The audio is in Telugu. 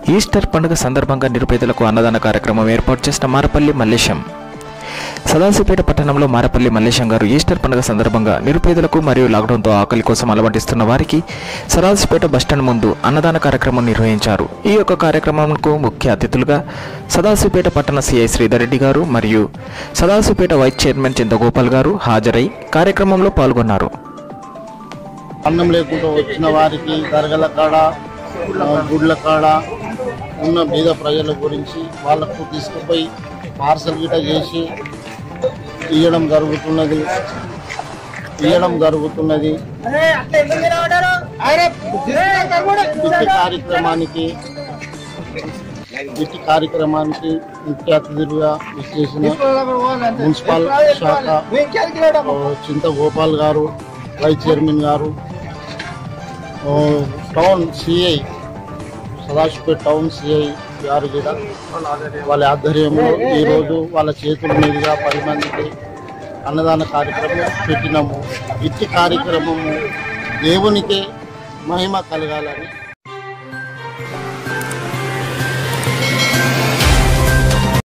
ఈస్టర్ పండుగ సందర్భంగా నిరుపేదలకు అన్నదాన కార్యక్రమం ఏర్పాటు చేసిన మారపల్లి మల్లేశం సదాశివపేట పట్టణంలో మారపల్లి మల్లేశం గారు ఈస్టర్ పండుగ సందర్భంగా నిరుపేదలకు మరియు లాక్డౌన్తో ఆకలి కోసం అలవటిస్తున్న వారికి సదాశివపేట బస్టాండ్ ముందు అన్నదాన కార్యక్రమం నిర్వహించారు ఈ యొక్క కార్యక్రమంకు ముఖ్య అతిథులుగా సదాశివపేట పట్టణ సిఐ శ్రీధర్ రెడ్డి గారు మరియు సదాశివపేట వైస్ చైర్మన్ చింతగోపాల్ గారు హాజరై కార్యక్రమంలో పాల్గొన్నారు అన్నం లేకుండా వచ్చిన వారికి దర్గల కాడ ఆ, గుడ్ల కాడ ఉన్న బీద ప్రజల గురించి వాళ్ళకు తీసుకుపోయి పార్సల్ గిట చేసి ఇవ్వడం జరుగుతున్నది ఇవ్వడం జరుగుతున్నది ఇట్టి కార్యక్రమానికి ఇట్టి కార్యక్రమానికి ముఖ్య అతిథులుగా విచ్చేసిన మున్సిపల్ శాఖ ఆ, చింత గోపాల్ గారు వైస్ చైర్మన్ గారు ఆ, town CI Sadashivpet town CI గారు కూడా వాళ్ళ ఆధ్వర్యంలో ఈరోజు వాళ్ళ చేతుల మీదుగా పది మందికి అన్నదాన కార్యక్రమం పెట్టినాము ఇట్టి కార్యక్రమము దేవునికే మహిమ కలగాలని